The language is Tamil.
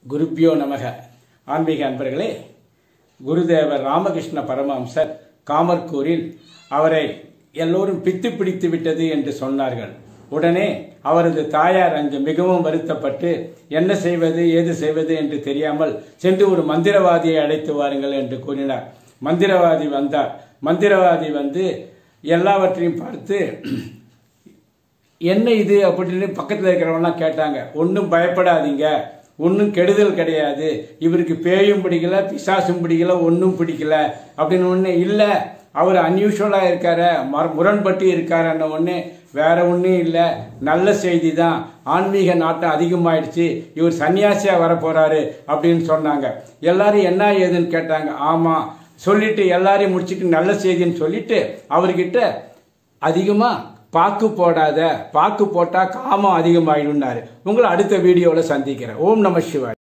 குருப்பியோ நமக ஆன்மீக அன்பர்களே குருதேவர் ராமகிருஷ்ண பரமஹம்சர் காமர்கூரில் அவரை எல்லோரும் பித்து பிடித்து விட்டது என்று சொன்னார்கள் உடனே அவரது தாயார் அங்கு மிகவும் வருத்தப்பட்டு என்ன செய்வது ஏது செய்வது என்று தெரியாமல் சென்று ஒரு மந்திரவாதியை அழைத்து வாருங்கள் என்று கூறினார் மந்திரவாதி வந்தார் மந்திரவாதி வந்து எல்லாவற்றையும் பார்த்து என்ன இது அப்படின்னு பக்கத்தில் இருக்கிறவங்களாம் கேட்டாங்க ஒன்றும் பயப்படாதீங்க ஒன்றும் கெடுதல் கிடையாது இவருக்கு பேயும் பிடிக்கல பிசாசும் பிடிக்கல ஒன்றும் பிடிக்கல அப்படின்னு ஒன்று இல்லை அவர் அன்யூஷுவலாக இருக்காரு மர முரண்பட்டு இருக்காருன்ன ஒன்று வேற ஒன்றும் இல்லை நல்ல செய்தி தான் ஆன்மீக நாட்டம் அதிகமாயிடுச்சு இவர் சன்னியாசியாக வர போறாரு அப்படின்னு சொன்னாங்க எல்லாரும் என்ன ஏதுன்னு கேட்டாங்க ஆமாம் சொல்லிட்டு எல்லாரையும் முடிச்சுட்டு நல்ல செய்தின்னு சொல்லிட்டு அவர்கிட்ட அதிகமா பாக்கு போடாத பாக்கு போட்டா காமம் அதிகமாயிடும்னாரு உங்களை அடுத்த வீடியோவில் சந்திக்கிறேன் ஓம் நம சிவாய்